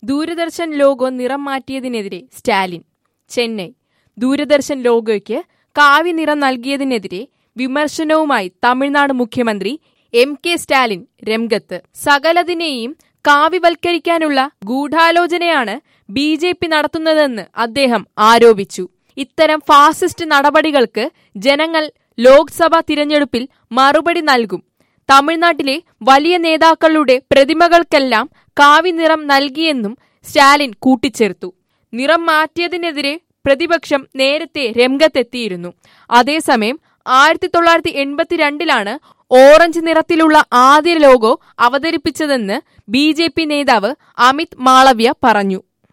Doordarshan logo നിറം മാറ്റിയതിനെതിരെ സ്റ്റാലിൻ ചെന്നൈ ദൂരദർശൻ ലോഗോയ്ക്ക് കാവി നിറം നൽകിയതിനെതിരെ വിമർശനവുമായി തമിഴ്നാട് മുഖ്യമന്ത്രി എം കെ സ്റ്റാലിൻ രംഗത്ത് സകലതിനെയും കാവിവൽക്കരിക്കാനുള്ള ഗൂഢാലോചനയാണ് ബി ജെ പി നടത്തുന്നതെന്ന് അദ്ദേഹം ആരോപിച്ചു ഇത്തരം ഫാസിസ്റ്റ് നടപടികൾക്ക് ജനങ്ങൾ ലോക്സഭാ തിരഞ്ഞെടുപ്പിൽ മറുപടി നൽകും തമിഴ്നാട്ടിലെ വലിയ നേതാക്കളുടെ പ്രതിമകൾക്കെല്ലാം കാവി നിറം നൽകിയെന്നും സ്റ്റാലിൻ കൂട്ടിച്ചേർത്തു നിറം മാറ്റിയതിനെതിരെ പ്രതിപക്ഷം നേരത്തെ രംഗത്തെത്തിയിരുന്നു അതേസമയം ആയിരത്തി തൊള്ളായിരത്തി എൺപത്തിരണ്ടിലാണ് ഓറഞ്ച് നിറത്തിലുള്ള ആദ്യ ലോഗോ അവതരിപ്പിച്ചതെന്ന് ബി നേതാവ് അമിത് മാളവ്യ പറഞ്ഞു